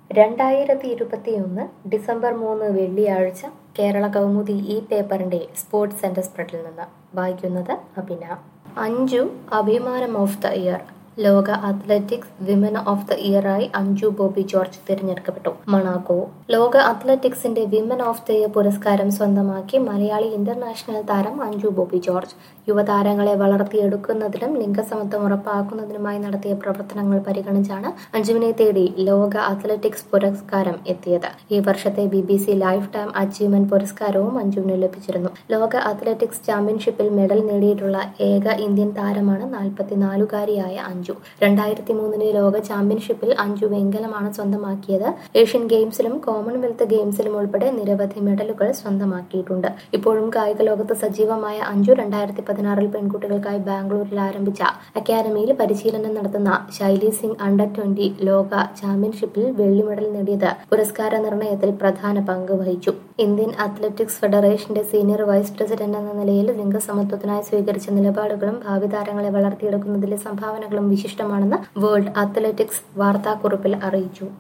രണ്ടായിരത്തി ഇരുപത്തിയൊന്ന് ഡിസംബർ മൂന്ന് വെള്ളിയാഴ്ച കേരള കൗമുദി ഈ പേപ്പറിന്റെ സ്പോർട്സ് സെന്റർ സ്പ്രെഡിൽ നിന്ന് വായിക്കുന്നത് അഭിന അഞ്ജു അഭിമാനം ഓഫ് ദ ഇയർ ലോക അത്ലറ്റിക്സ് വിമൻ ഓഫ് ദ ഇയറായി അഞ്ജു ബോബി ജോർജ് തിരഞ്ഞെടുക്കപ്പെട്ടു മണാക്കോ ലോക അത്ലറ്റിക്സിന്റെ വിമൻ ഓഫ് ദ ഇയർ പുരസ്കാരം സ്വന്തമാക്കി മലയാളി ഇന്റർനാഷണൽ താരം അഞ്ജു ബോബി ജോർജ് യുവതാരങ്ങളെ വളർത്തിയെടുക്കുന്നതിനും ലിംഗസമത്വം ഉറപ്പാക്കുന്നതിനുമായി നടത്തിയ പ്രവർത്തനങ്ങൾ പരിഗണിച്ചാണ് അഞ്ജുവിനെ തേടി ലോക അത്ലറ്റിക്സ് പുരസ്കാരം എത്തിയത് ഈ വർഷത്തെ B B C life time achievement പുരസ്കാരവും അഞ്ജുവിന് ലഭിച്ചിരുന്നു ലോക അത്ലറ്റിക്സ് ചാമ്പ്യൻഷിപ്പിൽ മെഡൽ നേടിയിട്ടുള്ള ഏക ഇന്ത്യൻ താരമാണ് നാൽപ്പത്തിനാലുകാരിയായ അഞ്ജു രണ്ടായിരത്തി മൂന്നിലെ ലോക ചാമ്പ്യൻഷിപ്പിൽ അഞ്ജു വെങ്കലമാണ് സ്വന്തമാക്കിയത് ഏഷ്യൻ ഗെയിംസിലും കോമൺവെൽത്ത് ഗെയിംസിലും ഉൾപ്പെടെ നിരവധി മെഡലുകൾ സ്വന്തമാക്കിയിട്ടുണ്ട് ഇപ്പോഴും കായിക ലോകത്ത് സജീവമായ അഞ്ജു രണ്ടായിരത്തി പതിനാറിൽ പെൺകുട്ടികൾക്കായി ബാംഗ്ലൂരിൽ ആരംഭിച്ച അക്കാദമിയിൽ പരിശീലനം നടത്തുന്ന ശൈലി സിംഗ് അണ്ടർ ട്വന്റി ലോക ചാമ്പ്യൻഷിപ്പിൽ വെള്ളി മെഡൽ നേടിയത് പുരസ്കാര നിർണയത്തിൽ പ്രധാന പങ്ക് വഹിച്ചു ഇന്ത്യൻ അത്ലറ്റിക്സ് ഫെഡറേഷന്റെ സീനിയർ വൈസ് പ്രസിഡന്റ് എന്ന നിലയിൽ ലിംഗസമത്വത്തിനായി സ്വീകരിച്ച നിലപാടുകളും ഭാവി താരങ്ങളെ വളർത്തിയെടുക്കുന്നതിലെ സംഭാവനകളും വിശിഷ്ടമാണെന്ന് വേൾഡ് അത്ലറ്റിക്സ് വാർത്താക്കുറിപ്പിൽ അറിയിച്ചു